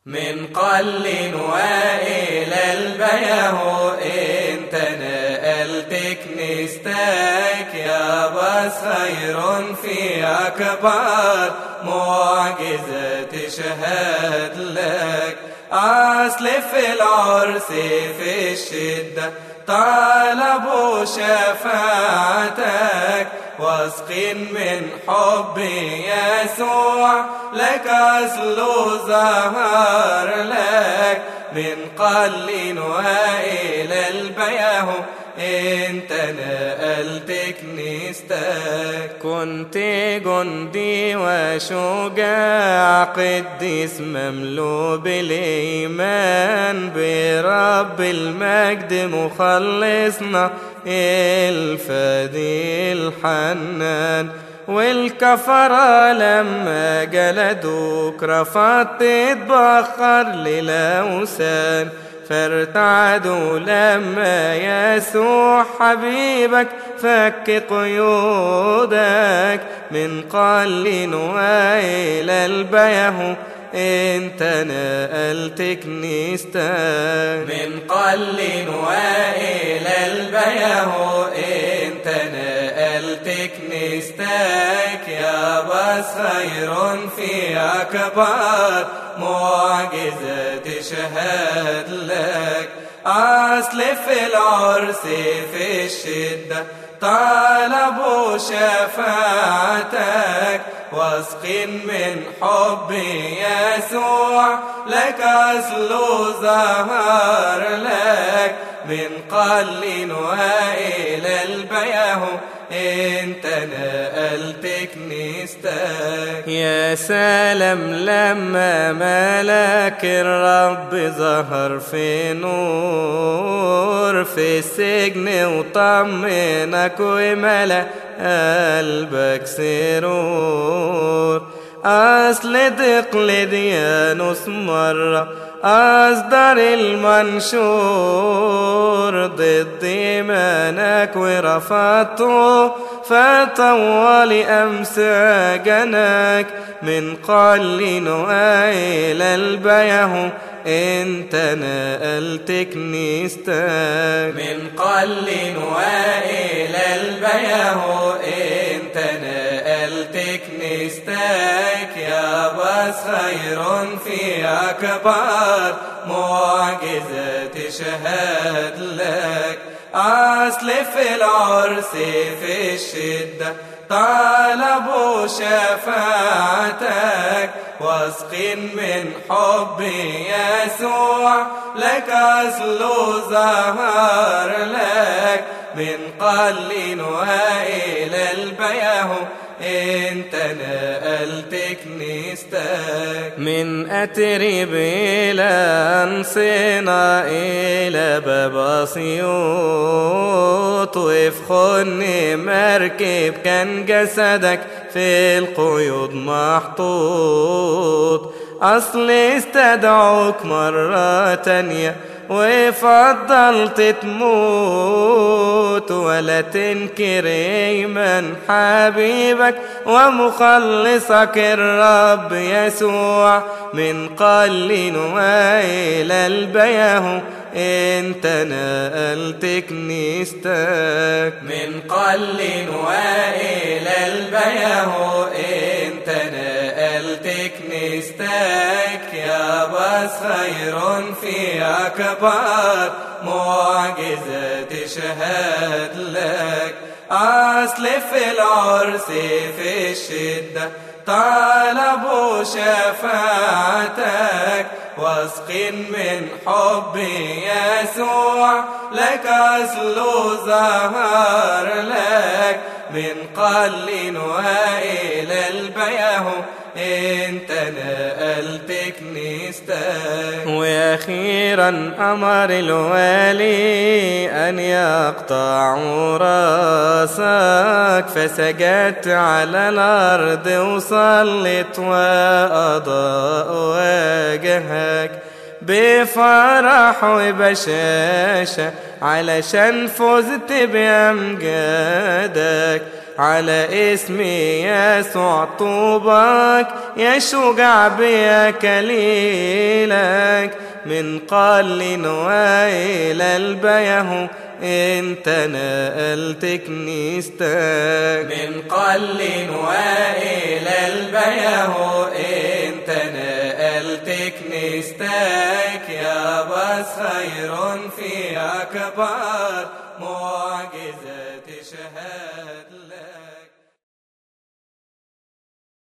من قل وإلى البيه انت نقلت كنيستك يا بس خير في أكبر معجزة تشهد لك أصل في العرس في الشدة طلبوا شفاعتك واثقين من حب يسوع لك أصل ظهر لك من قل وإلى البياه انت نقلت كنيستك كنت جندي وشجاع قديس مملو بالايمان برب المجد مخلصنا الفدي الحنان والكفرة لما جلدوك رفضت تتبخر للأوثان فارتعدوا لما يسوع حبيبك فك قيودك من قل وإلى البيه انت نقلت كنيستك من قل وإلى البيه انت نقلت كنيستك يا بس خير في أكبر معجزة تشهد لك أصل في العرس في الشدة طلبوا شفاعتك واثقين من حب يسوع لك أصل ظهر لك من قل وإلى البيه انت نقلت كنيستك يا سلام لما ملاك الرب ظهر في نور في السجن وطمنك وملا قلبك سرور أصل دقلديانوس مرة أصدر المنشور ضد إيمانك ورفضته فطول أمساجنك من قل وإلى البيه انت نقلت كنيستك من قل وإلى البيه انت نقلت كنيستك يا بس خير في أكبر معجزة تشهد لك أصل في العرس في الشدة طلبوا شفاعتك واثقين من حب يسوع لك أصل ظهر لك من قل وإلى البيه انت نقلت كنيستك من أترب إلى أنصنا إلى باب أسيوط وفخني مركب كان جسدك في القيود محطوط أصل استدعوك مرة تانية وفضلت تموت ولا تنكر ايمان حبيبك ومخلصك الرب يسوع من قل وإلى البيه انت نقلت كنيستك من قل وإلى البيه انت نقلت كنيستك يا بس خير في أكبر معجزة تشهد لك أصل في العرس في الشدة طلبوا شفاعتك واثقين من حب يسوع لك أصل ظهر لك من قل وإلى البيه انت نقلت كنيستك واخيرا امر الوالي ان يقطعوا راسك فسجدت على الارض وصلت واضاء وجهك بفرح وبشاشة علشان فزت بأمجادك على اسمي يسوع طوبك يا شجاع بيا كليلك من قل وإلى البيهو انت نقلت كنيستك من قل وإلى البيهو انت نقلت كنيستك يا بس خير في أكبر معجزات